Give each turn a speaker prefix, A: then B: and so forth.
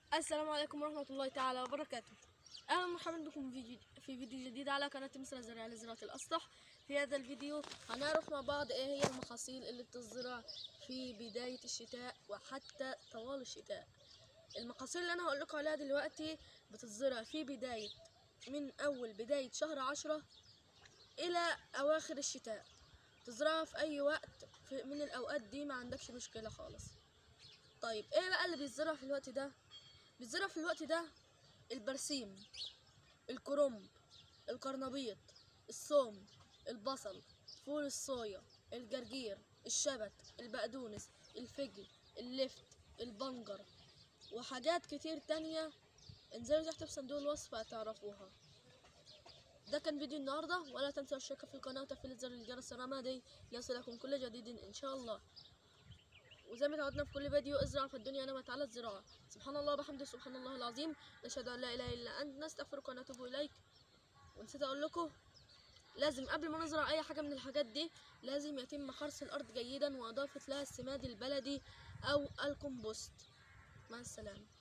A: السلام عليكم ورحمة الله تعالى وبركاته أهلا ومرحبا بكم في فيديو, في فيديو جديد على قناة مصر الزراعية لزراعة الأسطح في هذا الفيديو هنعرف مع بعض إيه هي المحاصيل اللي بتزرع في بداية الشتاء وحتى طوال الشتاء المحاصيل اللي أنا هقول لكم عليها دلوقتي بتزرع في بداية من أول بداية شهر عشرة إلى أواخر الشتاء تزرعها في أي وقت في- من الأوقات دي ما عندكش مشكلة خالص طيب إيه بقى اللي بيتزرع في الوقت ده بيتزرع في الوقت ده البرسيم الكرنب القرنبيط الثوم البصل فول الصويا الجرجير الشبت البقدونس الفجل اللفت البنجر وحاجات كتير تانية انزلوا تحت في صندوق الوصف هتعرفوها ده كان فيديو النهاردة ولا تنسوا الاشتراك في القناة وتفعيل زر الجرس الرمادي ليصلكم كل جديد ان شاء الله وزي ما تعودنا في كل فيديو ازرع في الدنيا نمت على الزراعة سبحان الله وبحمده سبحان الله العظيم نشهد ان لا اله الا انت نستغفرك ونتوب اليك ونسيت اقول لكم لازم قبل ما نزرع اي حاجة من الحاجات دي لازم يتم حرث الارض جيدا واضافة لها السماد البلدي او الكمبوست مع السلامة